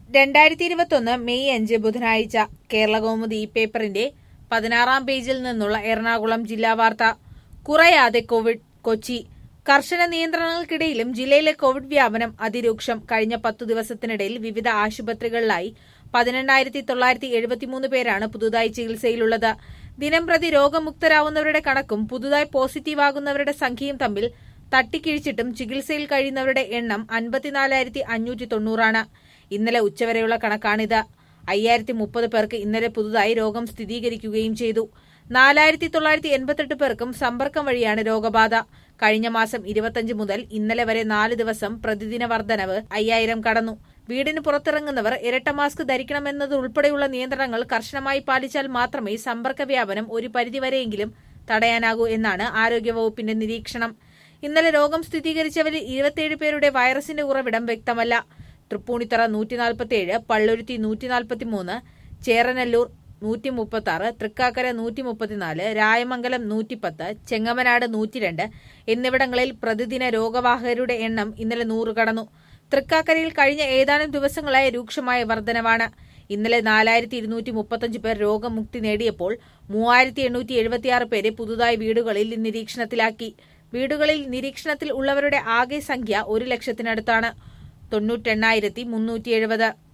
രണ്ടായിരത്തി ഇരുപത്തൊന്ന് മെയ് അഞ്ച് ബുധനാഴ്ച കേരളകൗമുദി ഈ പേപ്പറിന്റെ പതിനാറാം പേജിൽ നിന്നുള്ള എറണാകുളം ജില്ലാ വാർത്ത കുറയാതെ കോവിഡ് കൊച്ചി കർശന നിയന്ത്രണങ്ങൾക്കിടയിലും ജില്ലയിലെ കോവിഡ് വ്യാപനം അതിരൂക്ഷം കഴിഞ്ഞ പത്തു ദിവസത്തിനിടയിൽ വിവിധ ആശുപത്രികളിലായി പതിനെണ്ണായിരത്തി തൊള്ളായിരത്തി എഴുപത്തിമൂന്ന് പേരാണ് പുതുതായി ചികിത്സയിലുള്ളത് ദിനംപ്രതി രോഗമുക്തരാവുന്നവരുടെ കണക്കും പുതുതായി പോസിറ്റീവാകുന്നവരുടെ സംഖ്യയും തമ്മിൽ തട്ടിക്കിഴിച്ചിട്ടും ചികിത്സയിൽ കഴിയുന്നവരുടെ എണ്ണം അൻപത്തിനാലായിരത്തി അഞ്ഞൂറ്റി തൊണ്ണൂറാണ് ഇന്നലെ ഉച്ചവരെയുള്ള കണക്കാണിത് അയ്യായിരത്തി മുപ്പത് പേർക്ക് ഇന്നലെ പുതുതായി രോഗം സ്ഥിരീകരിക്കുകയും ചെയ്തു നാലായിരത്തി തൊള്ളായിരത്തി എൺപത്തെട്ട് പേർക്കും സമ്പർക്കം വഴിയാണ് രോഗബാധ കഴിഞ്ഞ മാസം ഇരുപത്തഞ്ച് മുതൽ ഇന്നലെ വരെ നാല് ദിവസം പ്രതിദിന വർധനവ് അയ്യായിരം കടന്നു വീടിന് പുറത്തിറങ്ങുന്നവർ ഇരട്ട മാസ്ക് ധരിക്കണമെന്നതുൾപ്പെടെയുള്ള നിയന്ത്രണങ്ങൾ കർശനമായി പാലിച്ചാൽ മാത്രമേ സമ്പർക്ക വ്യാപനം ഒരു പരിധിവരെയെങ്കിലും തടയാനാകൂ എന്നാണ് ആരോഗ്യവകുപ്പിന്റെ നിരീക്ഷണം ഇന്നലെ രോഗം സ്ഥിരീകരിച്ചവരിൽ ഇരുപത്തിയേഴ് പേരുടെ വൈറസിന്റെ ഉറവിടം വ്യക്തമല്ല തൃപ്പൂണിത്തറ നൂറ്റി നാൽപ്പത്തിയേഴ് പള്ളുരുത്തി നൂറ്റി നാൽപ്പത്തിമൂന്ന് ചേറനല്ലൂർ നൂറ്റി മുപ്പത്തി ആറ് തൃക്കാക്കര നൂറ്റി മുപ്പത്തിനാല് രായമംഗലം നൂറ്റിപ്പത്ത് ചെങ്ങമനാട് നൂറ്റിരണ്ട് എന്നിവിടങ്ങളിൽ പ്രതിദിന രോഗവാഹകരുടെ എണ്ണം ഇന്നലെ നൂറ് കടന്നു തൃക്കാക്കരയിൽ കഴിഞ്ഞ ഏതാനും ദിവസങ്ങളായി രൂക്ഷമായ വർധനവാണ് ഇന്നലെ നാലായിരത്തി ഇരുന്നൂറ്റി മുപ്പത്തഞ്ച് പേർ രോഗമുക്തി നേടിയപ്പോൾ മൂവായിരത്തി എണ്ണൂറ്റി എഴുപത്തിയാറ് പേരെ പുതുതായി വീടുകളിൽ നിരീക്ഷണത്തിലാക്കി വീടുകളിൽ നിരീക്ഷണത്തിൽ ഉള്ളവരുടെ ആകെ സംഖ്യ ഒരു ലക്ഷത്തിനടുത്താണ് തൊണ്ണൂറ്റെണ്ണായിരത്തി മുന്നൂറ്റി എഴുപത്